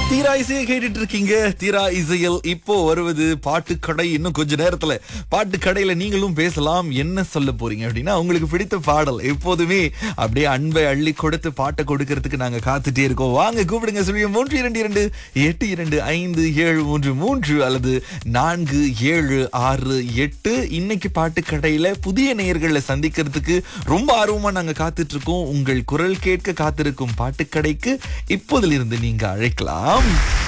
தீரா இசையை கேட்டுட்டு இருக்கீங்க தீரா இசையில் இப்போ வருவது பாட்டு கடை இன்னும் கொஞ்ச நேரத்துல பாட்டு கடையில நீங்களும் பேசலாம் என்ன சொல்ல போறீங்க அப்படின்னா உங்களுக்கு பிடித்த பாடல் எப்போதுமே அப்படியே அன்பை அள்ளி கொடுத்து பாட்டை கொடுக்கறதுக்கு நாங்க காத்துட்டே இருக்கோம் வாங்க கூப்பிடுங்க சொல்லுங்க மூன்று இரண்டு இரண்டு எட்டு இரண்டு ஐந்து ஏழு மூன்று மூன்று அல்லது நான்கு ஏழு ஆறு எட்டு இன்னைக்கு பாட்டு கடையில புதிய நேயர்களை சந்திக்கிறதுக்கு ரொம்ப ஆர்வமா நாங்க காத்துட்டு இருக்கோம் உங்கள் குரல் கேட்க காத்திருக்கும் பாட்டுக்கடைக்கு இப்போதிலிருந்து நீங்க அழைக்கலாம்